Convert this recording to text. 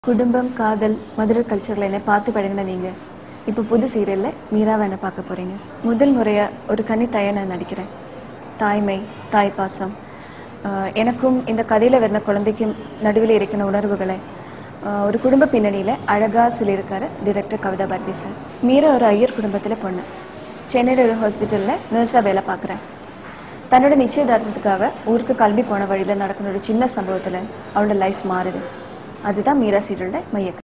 குடும்பம் காதல் மதுரை கல்ச்சர்ல என்ன பார்த்து பழகின நீங்க இப்போ புது சீரியல்ல மீராவை என்ன பார்க்க போறீங்க முதல் முறையா ஒரு கன்னி தாயா நான் நடிக்கிறேன் தாய்மை தாய் பாசம் ஆஹ் எனக்கும் இந்த கதையில வர்ற குழந்தைக்கும் நடுவில் இருக்கிற உணர்வுகளை ஆஹ் ஒரு குடும்ப பின்னணியில அழகா சொல்லியிருக்காரு டிரெக்டர் கவிதா பாரதி சார் மீரா ஒரு ஐயர் குடும்பத்துல பொண்ணு சென்னையில ஒரு ஹாஸ்பிட்டல்ல நர்ஸா வேலை பார்க்கறேன் தன்னோட நிச்சயதார்த்தத்துக்காக ஊருக்கு கிளம்பி போன வழியில நடக்கிற ஒரு சின்ன சம்பவத்துல அவளோட லைஃப் மாறுது அதுதான் மீரா சீரியலோட மைய